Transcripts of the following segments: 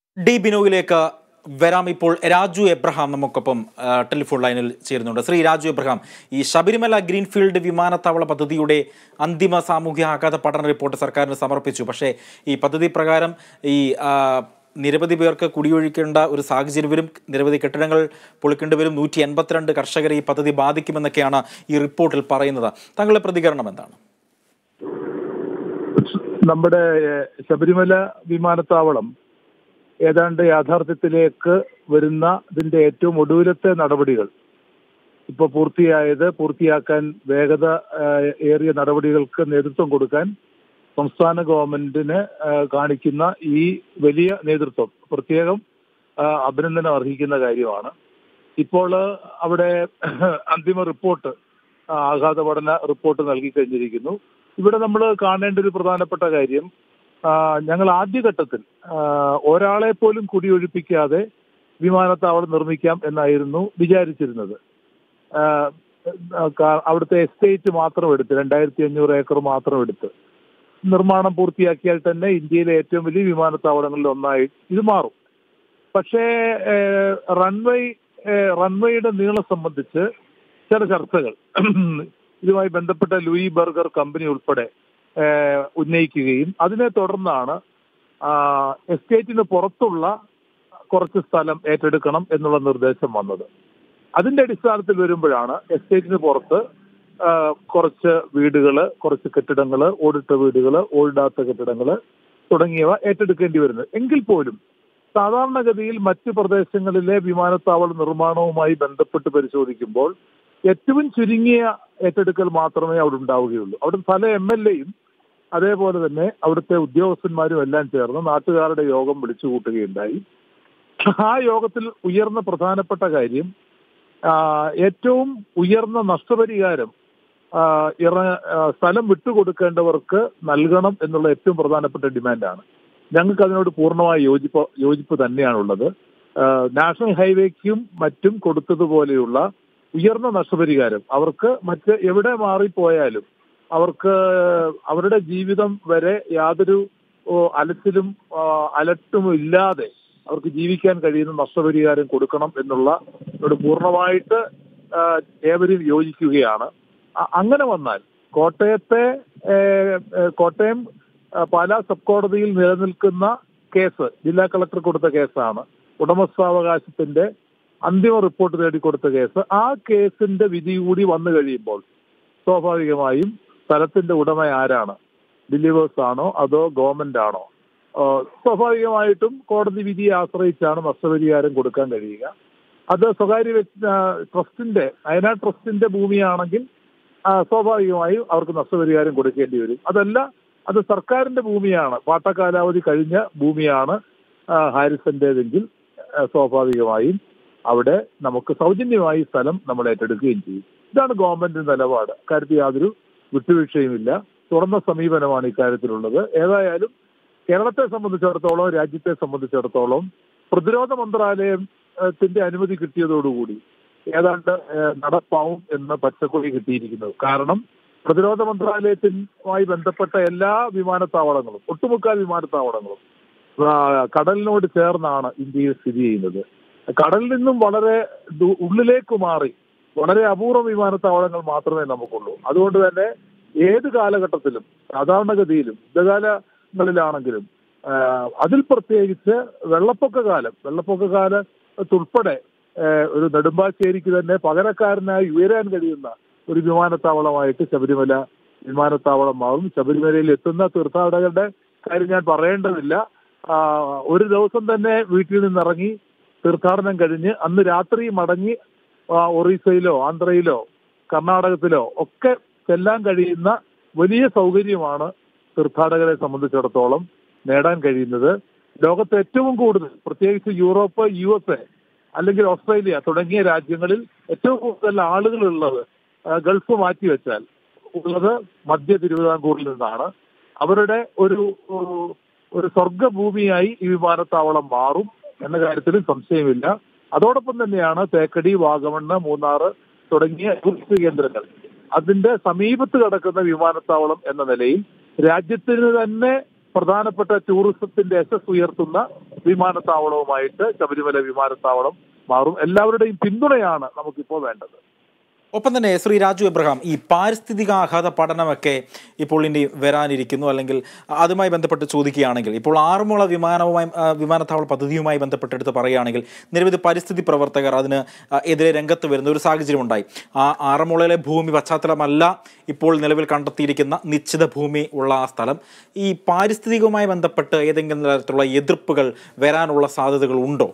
D ബിനോയിലേക്ക് വരാം ഇപ്പോൾ Raju Abraham നമുക്കൊപ്പം ആ, ടെലിഫോൺ ലൈനിൽ ചേരുന്നുണ്ട് ശ്രീ രാജു എബ്രഹാം ഈ ശബരിമല ഗ്രീൻഫീൽഡ് വിമാനത്താവള പദ്ധതിയുടെ അന്തിമ സാമൂഹ്യ ആഘാത പഠന റിപ്പോർട്ട് സർക്കാരിന് സമർപ്പിച്ചു പക്ഷേ ഈ പദ്ധതി പ്രകാരം ഈ ആ, നിരവധി പേർക്ക് കുടിയൊഴിക്കേണ്ട ഒരു സാഹചര്യം വരും നിരവധി കെട്ടിടങ്ങൾ പൊളിക്കേണ്ടി വരും നൂറ്റി എൺപത്തിരണ്ട് കർഷകരെ ഈ പദ്ധതി ബാധിക്കുമെന്നൊക്കെയാണ് ഈ റിപ്പോർട്ടിൽ പറയുന്നത് താങ്കളുടെ പ്രതികരണം എന്താണ് നമ്മുടെ ഏഹ്, ശബരിമല വിമാനത്താവളം ഏതാണ്ട് യാഥാർത്ഥ്യത്തിലേക്ക് വരുന്ന ഇതിന്റെ ഏറ്റവും ഒടുവിലത്തെ നടപടികൾ ഇപ്പൊ പൂർത്തിയായത് പൂർത്തിയാക്കാൻ വേഗത ഏഹ്, ഏറിയ നടപടികൾക്ക് നേതൃത്വം കൊടുക്കാൻ സംസ്ഥാന ഗവൺമെന്റിന് ഏഹ്, കാണിക്കുന്ന ഈ വലിയ നേതൃത്വം പ്രത്യേകം ഏഹ്, അഭിനന്ദനം അർഹിക്കുന്ന കാര്യമാണ് ഇപ്പോൾ അവിടെ അന്തിമ റിപ്പോർട്ട് ആ, ആഘാത പഠന റിപ്പോർട്ട് നൽകി കഴിഞ്ഞിരിക്കുന്നു ഇവിടെ നമ്മൾ കാണേണ്ട ഒരു പ്രധാനപ്പെട്ട കാര്യം ആ, ഞങ്ങൾ ആദ്യഘട്ടത്തിൽ ആ, ഒരാളെ പോലും കുടിയൊഴിപ്പിക്കാതെ വിമാനത്താവളം നിർമ്മിക്കാം എന്നായിരുന്നു വിചാരിച്ചിരുന്നത് ആ, ആ, കാ- അവിടുത്തെ എസ്റ്റേറ്റ് മാത്രം എടുത്ത് രണ്ടായിരത്തി അഞ്ഞൂറ് ഏക്കർ മാത്രം എടുത്ത് നിർമ്മാണം പൂർത്തിയാക്കിയാൽ തന്നെ ഇന്ത്യയിലെ ഏറ്റവും വലിയ വിമാനത്താവളങ്ങളിൽ ഒന്നായി ഇത് മാറും പക്ഷേ റൺവേ റൺവേയുടെ നീളം സംബന്ധിച്ച് ചില ചർച്ചകൾ ഇതുമായി ബന്ധപ്പെട്ട ലൂയി ബർഗർ കമ്പനി ഉൾപ്പെടെ ഏഹ്, ഉന്നയിക്കുകയും അതിനെ തുടർന്നാണ് ആ, എസ്റ്റേറ്റിന് പുറത്തുള്ള കുറച്ച് സ്ഥലം ഏറ്റെടുക്കണം എന്നുള്ള നിർദ്ദേശം വന്നത് അതിന്റെ അടിസ്ഥാനത്തിൽ വരുമ്പോഴാണ് എസ്റ്റേറ്റിന് പുറത്ത് ആ, കുറച്ച് വീടുകള് കുറച്ച് കെട്ടിടങ്ങള് ഓടിട്ട വീടുകള് ഓടിടാത്ത കെട്ടിടങ്ങള് തുടങ്ങിയവ ഏറ്റെടുക്കേണ്ടി വരുന്നത് എങ്കിൽ പോലും സാധാരണഗതിയിൽ മറ്റ് പ്രദേശങ്ങളിലെ വിമാനത്താവള നിർമ്മാണവുമായി ബന്ധപ്പെട്ട് പരിശോധിക്കുമ്പോൾ ഏറ്റവും ചുരുങ്ങിയ ഏറ്റെടുക്കൽ മാത്രമേ അവിടെ ഉണ്ടാവുകയുള്ളൂ അവിടെ പല എം എൽ എയും അതേപോലെ തന്നെ അവിടുത്തെ ഉദ്യോഗസ്ഥന്മാരും എല്ലാം ചേർന്ന് നാട്ടുകാരുടെ യോഗം വിളിച്ചു കൂട്ടുകയുണ്ടായി ആ യോഗത്തിൽ ഉയർന്ന പ്രധാനപ്പെട്ട കാര്യം ആ, ഏറ്റവും ഉയർന്ന നഷ്ടപരിഹാരം ആ, ഇറ ആ, സ്ഥലം വിട്ടുകൊടുക്കേണ്ടവർക്ക് നൽകണം എന്നുള്ള ഏറ്റവും പ്രധാനപ്പെട്ട ഡിമാൻഡാണ് ഞങ്ങൾക്ക് അതിനോട് പൂർണ്ണമായ യോജിപ്പ് യോജിപ്പ് തന്നെയാണുള്ളത് ആ, നാഷണൽ ഹൈവേക്കും മറ്റും കൊടുത്തതുപോലെയുള്ള ഉയർന്ന നഷ്ടപരിഹാരം അവർക്ക് മറ്റ് എവിടെ മാറിപ്പോയാലും അവർക്ക് അവരുടെ ജീവിതം വരെ യാതൊരു ഓ, അലച്ചിലും ആ, അലട്ടും ഇല്ലാതെ അവർക്ക് ജീവിക്കാൻ കഴിയുന്ന നഷ്ടപരിഹാരം കൊടുക്കണം എന്നുള്ള ഒരു പൂർണ്ണമായിട്ട് ആ, ഏവരും യോജിക്കുകയാണ് അ- അങ്ങനെ വന്നാൽ കോട്ടയത്തെ ഏ, ഏ, കോട്ടയം ആ, പാലാ സബ് കോടതിയിൽ നിലനിൽക്കുന്ന കേസ് ജില്ലാ കളക്ടർ കൊടുത്ത കേസാണ് ഉടമസ്ഥാവകാശത്തിന്റെ അന്തിമ റിപ്പോർട്ട് തേടിക്കൊടുത്ത കേസ് ആ കേസിന്റെ വിധി കൂടി വന്നു കഴിയുമ്പോൾ സ്വാഭാവികമായും സ്ഥലത്തിന്റെ ഉടമ ആരാണ് ബിലീവേഴ്സ് ആണോ അതോ ഗവൺമെന്റ് ആണോ ആ, സ്വാഭാവികമായിട്ടും കോടതി വിധിയെ ആശ്രയിച്ചാണ് നഷ്ടപരിഹാരം കൊടുക്കാൻ കഴിയുക അത് സ്വകാര്യ വ്യക്തി ആ, ട്രസ്റ്റിന്റെ വയനാട് ട്രസ്റ്റിന്റെ ഭൂമിയാണെങ്കിൽ ആ, സ്വാഭാവികമായും അവർക്ക് നഷ്ടപരിഹാരം കൊടുക്കേണ്ടി വരും അതല്ല അത് സർക്കാരിന്റെ ഭൂമിയാണ് പാട്ടകാലാവധി കഴിഞ്ഞ ഭൂമിയാണ് ആ, ഹാരിസന്റേതെങ്കിൽ ആ, സ്വാഭാവികമായും അവിടെ നമുക്ക് സൗജന്യമായി സ്ഥലം നമ്മൾ ഏറ്റെടുക്കുകയും ചെയ്യും ഇതാണ് ഗവൺമെന്റ് നിലപാട് കാര്യത്തിൽ യാതൊരു വിട്ടുവീഴ്ചയുമില്ല തുറന്ന സമീപനമാണ് ഇക്കാര്യത്തിലുള്ളത് ഏതായാലും കേരളത്തെ സംബന്ധിച്ചിടത്തോളം രാജ്യത്തെ സംബന്ധിച്ചിടത്തോളം പ്രതിരോധ മന്ത്രാലയത്തിന്റെ അനുമതി കിട്ടിയതോടുകൂടി ഏതാണ്ട് ഏഹ്, നടപ്പാവും എന്ന പച്ചക്കൊടി കിട്ടിയിരിക്കുന്നത് കാരണം പ്രതിരോധ മന്ത്രാലയത്തിനുമായി ബന്ധപ്പെട്ട എല്ലാ വിമാനത്താവളങ്ങളും ഒട്ടുമുക്കാൽ വിമാനത്താവളങ്ങളും ആ, കടലിനോട് ചേർന്നാണ് ഇന്ത്യയിൽ സ്ഥിതി ചെയ്യുന്നത് കടലിൽ നിന്നും വളരെ ദൂ- ഉള്ളിലേക്ക് മാറി വളരെ അപൂർവ വിമാനത്താവളങ്ങൾ മാത്രമേ നമുക്കുള്ളൂ അതുകൊണ്ട് തന്നെ ഏത് കാലഘട്ടത്തിലും സാധാരണഗതിയിലും യുദ്ധകാലങ്ങളിലാണെങ്കിലും ആ, അതിൽ പ്രത്യേകിച്ച് വെള്ളപ്പൊക്ക കാലം വെള്ളപ്പൊക്ക കാലത്തുൾപ്പെടെ ആ, ഒരു നെടുമ്പാശ്ശേരിക്ക് തന്നെ പകരക്കാരനായി ഉയരാൻ കഴിയുന്ന ഒരു വിമാനത്താവളമായിട്ട് ശബരിമല വിമാനത്താവളം മാറും ശബരിമലയിൽ എത്തുന്ന തീർത്ഥാടകരുടെ കാര്യം ഞാൻ പറയേണ്ടതില്ല ആ, ഒരു ദിവസം തന്നെ വീട്ടിൽ നിന്നിറങ്ങി തീർത്ഥാടനം കഴിഞ്ഞ് അന്ന് രാത്രി മടങ്ങി ആ, ഒറീസയിലോ ആന്ധ്രയിലോ കർണാടകത്തിലോ ഒക്കെ ചെല്ലാൻ കഴിയുന്ന വലിയ സൗകര്യമാണ് തീർത്ഥാടകരെ സംബന്ധിച്ചിടത്തോളം നേടാൻ കഴിയുന്നത് ലോകത്ത് ഏറ്റവും കൂടുതൽ പ്രത്യേകിച്ച് യൂറോപ്പ് യു എസ് എ അല്ലെങ്കിൽ ഓസ്ട്രേലിയ തുടങ്ങിയ രാജ്യങ്ങളിൽ ഏറ്റവും കൂടുതൽ ആളുകളുള്ളത് ആ, ഗൾഫ് മാറ്റിവെച്ചാൽ ഉള്ളത് മധ്യ തിരുവിതാംകൂറിൽ നിന്നാണ് അവരുടെ ഒരു ഒരു- ഒരു സ്വർഗഭൂമിയായി ഈ വിമാനത്താവളം മാറും എന്ന കാര്യത്തിൽ സംശയമില്ല അതോടൊപ്പം തന്നെയാണ് തേക്കടി വാഗമണ്ണ് മൂന്നാറ് തുടങ്ങിയ ടൂറിസ്റ്റ് കേന്ദ്രങ്ങൾ അതിന്റെ സമീപത്ത് കിടക്കുന്ന വിമാനത്താവളം എന്ന നിലയിൽ രാജ്യത്തിന് തന്നെ പ്രധാനപ്പെട്ട ടൂറിസത്തിന്റെ യശസ് ഉയർത്തുന്ന വിമാനത്താവളവുമായിട്ട് ശബരിമല വിമാനത്താവളം മാറും എല്ലാവരുടെയും പിന്തുണയാണ് നമുക്കിപ്പോൾ വേണ്ടത് ഒപ്പം തന്നെ ശ്രീ രാജു എബ്രഹാം ഈ പാരിസ്ഥിതിക ആഘാത പഠനമൊക്കെ ഇപ്പോൾ ഇനി വരാനിരിക്കുന്നു അല്ലെങ്കിൽ അതുമായി ബന്ധപ്പെട്ട് ചോദിക്കുകയാണെങ്കിൽ ഇപ്പോൾ ആറന്മുള വിമാനവുമായി ആ, വിമാനത്താവള പദ്ധതിയുമായി ബന്ധപ്പെട്ടെടുത്ത് പറയുകയാണെങ്കിൽ നിരവധി പരിസ്ഥിതി പ്രവർത്തകർ അതിന് ആ, എതിരെ രംഗത്ത് വരുന്ന ഒരു സാഹചര്യം ഉണ്ടായി ആ ആറന്മുളയിലെ ഭൂമി പശ്ചാത്തലമല്ല ഇപ്പോൾ നിലവിൽ കണ്ടെത്തിയിരിക്കുന്ന നിശ്ചിത ഭൂമി ഉള്ള ആ സ്ഥലം ഈ പാരിസ്ഥിതികവുമായി ബന്ധപ്പെട്ട് ഏതെങ്കിലും തരത്തിലുള്ള എതിർപ്പുകൾ വരാനുള്ള സാധ്യതകൾ ഉണ്ടോ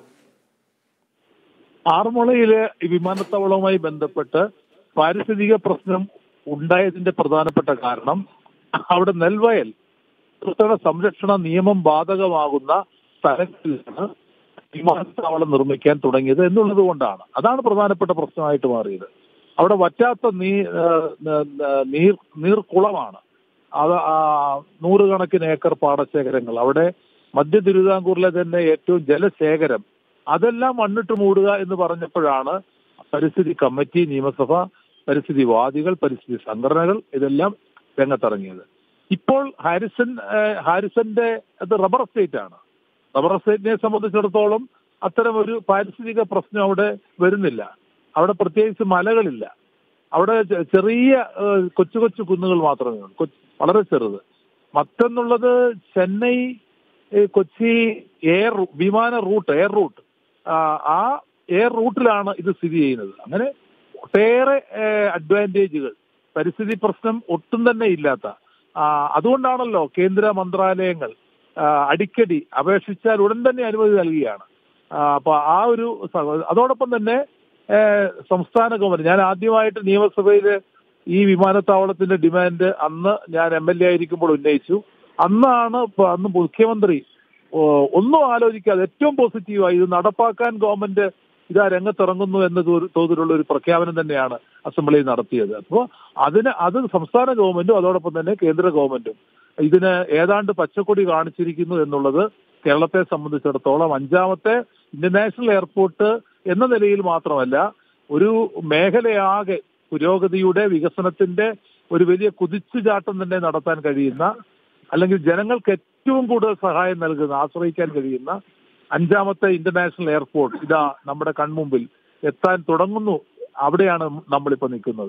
ആറന്മുളയിലെ ഈ വിമാനത്താവളവുമായി ബന്ധപ്പെട്ട് പാരിസ്ഥിതിക പ്രശ്നം ഉണ്ടായതിന്റെ പ്രധാനപ്പെട്ട കാരണം അവിടെ നെൽവയൽ കൃഷിയുടെ സംരക്ഷണ നിയമം ബാധകമാകുന്ന സ്ഥലങ്ങളിലാണ് വിമാനത്താവളം നിർമ്മിക്കാൻ തുടങ്ങിയത് എന്നുള്ളത് കൊണ്ടാണ് അതാണ് പ്രധാനപ്പെട്ട പ്രശ്നമായിട്ട് മാറിയത് അവിടെ വറ്റാത്ത നീ ഏഹ്, ഏഹ്, നീർ നീർക്കുളമാണ് അത് ആ നൂറുകണക്കിന് ഏക്കർ പാടശേഖരങ്ങൾ അവിടെ മധ്യ തിരുവിതാംകൂറിലെ തന്നെ ഏറ്റവും ജലശേഖരം അതെല്ലാം മണ്ണിട്ട് മൂടുക എന്ന് പറഞ്ഞപ്പോഴാണ് പരിസ്ഥിതി കമ്മിറ്റി നിയമസഭ പരിസ്ഥിതി വാദികൾ പരിസ്ഥിതി സംഘടനകൾ ഇതെല്ലാം രംഗത്തിറങ്ങിയത് ഇപ്പോൾ ഹാരിസൺ ഏഹ്, ഹാരിസന്റെ അത് റബ്ബർ എസ്റ്റേറ്റ് ആണ് റബ്ബർ എസ്റ്റേറ്റിനെ സംബന്ധിച്ചിടത്തോളം അത്തരം ഒരു പാരിസ്ഥിതിക പ്രശ്നം അവിടെ വരുന്നില്ല അവിടെ പ്രത്യേകിച്ച് മലകളില്ല അവിടെ ചെ- ചെറിയ ഏഹ്, കൊച്ചു കൊച്ചു കുന്നുകൾ മാത്രമേ ഉള്ളൂ കൊച്ച്- വളരെ ചെറുത് മറ്റൊന്നുള്ളത് ചെന്നൈ ഏഹ്, കൊച്ചി എയർ വിമാന റൂട്ട് എയർ റൂട്ട് ആ, ആ എയർ റൂട്ടിലാണ് ഇത് സ്ഥിതി ചെയ്യുന്നത് അങ്ങനെ ഒട്ടേറെ അഡ്വാൻറ്റേജുകൾ പരിസ്ഥിതി പ്രശ്നം ഒട്ടും തന്നെ ഇല്ലാത്ത ആ, അതുകൊണ്ടാണല്ലോ കേന്ദ്ര മന്ത്രാലയങ്ങൾ ആ, അടിക്കടി അപേക്ഷിച്ചാൽ ഉടൻ തന്നെ അനുമതി നൽകുകയാണ് ആ, അപ്പൊ ആ ഒരു സ- അതോടൊപ്പം തന്നെ ഏ, സംസ്ഥാന ഗവൺമെന്റ് ഞാൻ ആദ്യമായിട്ട് നിയമസഭയിൽ ഈ വിമാനത്താവളത്തിന്റെ ഡിമാൻഡ് അന്ന് ഞാൻ എം എൽ എ ആയിരിക്കുമ്പോൾ ഉന്നയിച്ചു അന്നാണ് ഇപ്പൊ അന്ന് മുഖ്യമന്ത്രി ഓ, ഒന്നും ആലോചിക്കാതെ ഏറ്റവും പോസിറ്റീവായി ഇത് നടപ്പാക്കാൻ ഗവൺമെന്റ് ഇതാ രംഗത്തിറങ്ങുന്നു എന്ന തോതി- തോതിലുള്ള ഒരു പ്രഖ്യാപനം തന്നെയാണ് അസംബ്ലിയിൽ നടത്തിയത് അപ്പോൾ അതിന് അത് സംസ്ഥാന ഗവൺമെന്റും അതോടൊപ്പം തന്നെ കേന്ദ്ര ഗവൺമെന്റും ഇതിന് ഏതാണ്ട് പച്ചക്കൊടി കാണിച്ചിരിക്കുന്നു എന്നുള്ളത് കേരളത്തെ സംബന്ധിച്ചിടത്തോളം അഞ്ചാമത്തെ ഇന്റർനാഷണൽ എയർപോർട്ട് എന്ന നിലയിൽ മാത്രമല്ല ഒരു മേഖലയാകെ പുരോഗതിയുടെ വികസനത്തിന്റെ ഒരു വലിയ കുതിച്ചുചാട്ടം തന്നെ നടത്താൻ കഴിയുന്ന അല്ലെങ്കിൽ ജനങ്ങൾക്ക് ഏറ്റവും കൂടുതൽ സഹായം നൽകുന്ന ആശ്രയിക്കാൻ കഴിയുന്ന അഞ്ചാമത്തെ ഇന്റർനാഷണൽ എയർപോർട്ട് ഇതാ നമ്മുടെ കൺമുമ്പിൽ എത്താൻ തുടങ്ങുന്നു അവിടെയാണ് നമ്മളിപ്പോ നിൽക്കുന്നത്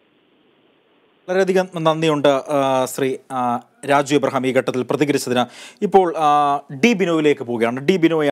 വളരെയധികം നന്ദിയുണ്ട് ആ, ശ്രീ ആ, രാജു എബ്രഹാം ഈ ഘട്ടത്തിൽ പ്രതികരിച്ചതിന് ഇപ്പോൾ ആ, ഡി ബിനോയിലേക്ക് പോവുകയാണ് ഡി ബിനോയ്